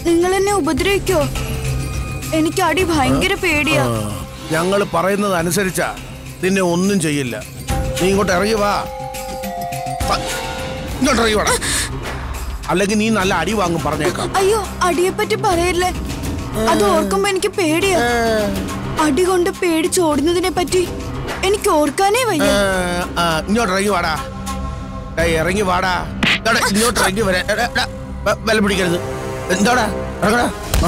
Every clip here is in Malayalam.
നിങ്ങൾ എന്നെ ഉപദ്രവിക്കോ എനിക്ക് അടി ഭയങ്കര പേടിയാ ഞങ്ങൾ പറയുന്നത് അനുസരിച്ചാ നിന്നെ ഒന്നും ചെയ്യില്ല നീ ഇങ്ങോട്ട് ഇറങ്ങി വാ ആ, ഇങ്ങോട്ട് ഇറങ്ങി വാടാ അല്ലെങ്കിൽ നീ നല്ല അടി വാങ്ങും പറഞ്ഞേക്കാം അയ്യോ അടിയെപ്പറ്റി പറയല്ലേ അത് ഓർക്കുമ്പോ എനിക്ക് പേടിയാ അടി കൊണ്ട് പേടിച്ചോടുന്നതിനെ പറ്റി എനിക്ക് ഓർക്കാനേ വയ്യ ഏ, ആ, ഇങ്ങോട്ട് ഇറങ്ങി വാടാ ഏയ്, ഇറങ്ങി വാടാ എടാ, ഇങ്ങോട്ട് ഇറങ്ങി വരാ എടാ, എടാ, വ- വില പിടിക്കരുത് എന്താടാ ഇറങ്ങടാ ആ.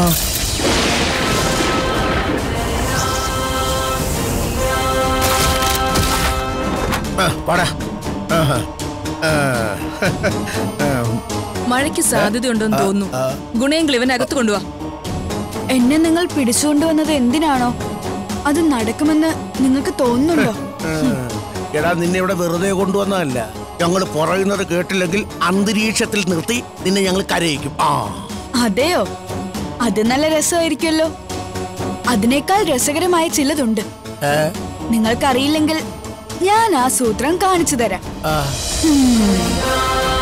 ആ, വാടാ ആഹാ. ആ, ആ, മഴയ്ക്ക് സാധ്യതയുണ്ടെന്ന് തോന്നുന്നു ഗുണയെങ്കിൽ ഇവൻ അകത്ത് കൊണ്ടുവാ എന്നെ നിങ്ങൾ പിടിച്ചുകൊണ്ടുവന്നത് എന്തിനാണോ അത് നടക്കുമെന്ന് നിങ്ങൾക്ക് തോന്നുന്നുണ്ടോ എടാ നിന്നെ ഇവിടെ വെറുതെ കൊണ്ടുവന്നതല്ല ഞങ്ങൾ പറയുന്നത് കേട്ടില്ലെങ്കിൽ അന്തരീക്ഷത്തിൽ നിർത്തി നിന്നെ ഞങ്ങൾ കരയിക്കും ആ അതെയോ അത് നല്ല രസമായിരിക്കുമല്ലോ അതിനേക്കാൾ രസകരമായ ചിലതുണ്ട് ഏ? നിങ്ങൾക്കറിയില്ലെങ്കിൽ ഞാൻ ആ സൂത്രം കാണിച്ചു തരാം ആ.